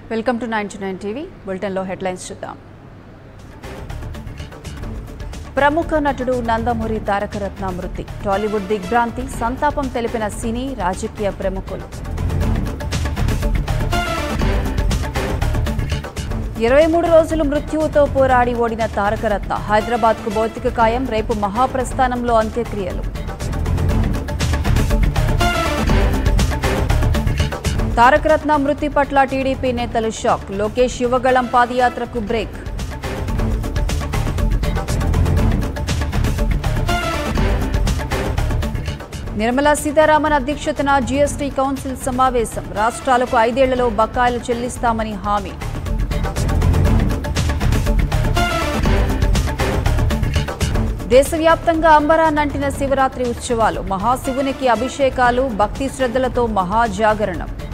welcome to nine nine TV బులెటిన్లో headlines చూద్దాం ప్రముఖ నటుడు నందమూరి తారకరత్న మృతి టాలీవుడ్ దిగ్భ్రాంతి సంతాపం తెలిపిన సినీ రాజకీయ ప్రముఖులు ఇరవై మూడు రోజులు మృత్యువుతో పోరాడి ఓడిన తారకరత్న హైదరాబాద్కు భౌతిక కాయం రేపు మహాప్రస్థానంలో అంత్యక్రియలు తారకరత్న మృతి పట్ల టీడీపీ నేతలు షాక్ లోకేష్ యువగళం పాదయాత్రకు బ్రేక్ నిర్మలా సీతారామన్ అధ్యక్షతన జీఎస్టీ కౌన్సిల్ సమావేశం రాష్ట్రాలకు ఐదేళ్లలో బకాయిలు చెల్లిస్తామని హామీ దేశవ్యాప్తంగా అంబరాన్నంటిన శివరాత్రి ఉత్సవాలు మహాశివునికి అభిషేకాలు భక్తి శ్రద్ధలతో మహాజాగరణం